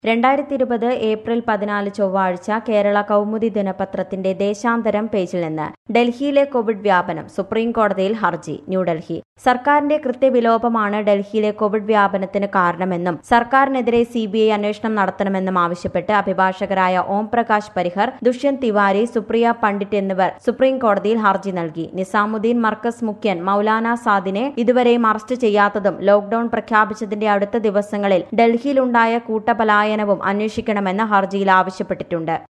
രണ്ടായിരത്തി ഇരുപത് ഏപ്രിൽ പതിനാല് ചൊവ്വാഴ്ച കേരള കൗമുദി ദിനപത്രത്തിന്റെ ദേശാന്തരം പേജിൽ നിന്ന് ഡൽഹിയിലെ കോവിഡ് വ്യാപനം സുപ്രീം കോടതിയിൽ ഹർജി ന്യൂഡൽഹി സർക്കാരിന്റെ കൃത്യവിലോപമാണ് ഡൽഹിയിലെ കോവിഡ് വ്യാപനത്തിന് കാരണമെന്നും സർക്കാരിനെതിരെ സിബിഐ അന്വേഷണം നടത്തണമെന്നും ആവശ്യപ്പെട്ട് അഭിഭാഷകരായ ഓം പ്രകാശ് പരിഹർ ദുഷ്യന്ത് തിവാരി സുപ്രിയ പണ്ഡിറ്റ് എന്നിവർ സുപ്രീം കോടതിയിൽ ഹർജി നൽകി നിസാമുദ്ദീൻ മർക്കസ് മുഖ്യൻ മൌലാന സാദിനെ ഇതുവരെയും അറസ്റ്റ് ചെയ്യാത്തതും ലോക്ഡൌൺ പ്രഖ്യാപിച്ചതിന്റെ അടുത്ത ദിവസങ്ങളിൽ ഡൽഹിയിലുണ്ടായ കൂട്ടപലായനവും അന്വേഷിക്കണമെന്ന് ഹർജിയിൽ ആവശ്യപ്പെട്ടിട്ടുണ്ട്